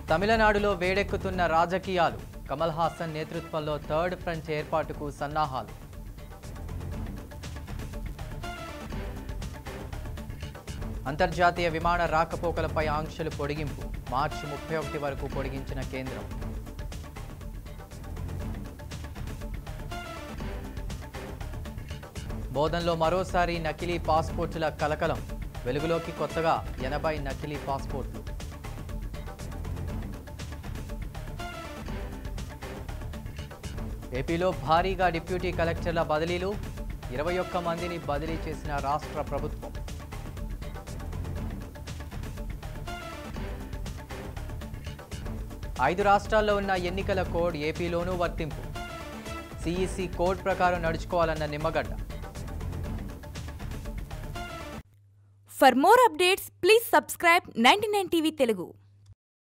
తమిళనాడులో వేడెక్కుతున్న రాజకీయాలు కమల్ హాసన్ నేతృత్వంలో థర్డ్ ఫ్రంట్ ఏర్పాటుకు సన్నాహాలు అంతర్జాతీయ విమాన రాకపోకలపై ఆంక్షలు పొడిగింపు మార్చి ముప్పై ఒకటి వరకు పొడిగించిన కేంద్రం బోధన్లో మరోసారి నకిలీ పాస్పోర్టుల కలకలం వెలుగులోకి కొత్తగా ఎనభై నకిలీ పాస్పోర్ట్లు ఏపీలో భారీగా డిప్యూటీ కలెక్టర్ల బదిలీలు ఇరవై ఒక్క మందిని బదిలీ చేసిన రాష్ట్ర ప్రభుత్వం ఐదు రాష్ట్రాల్లో ఉన్న ఎన్నికల కోడ్ ఏపీలోనూ వర్తింపు సిఈసి కోడ్ ప్రకారం నడుచుకోవాలన్న Nimmagadda For more updates, please subscribe 99 TV Telugu.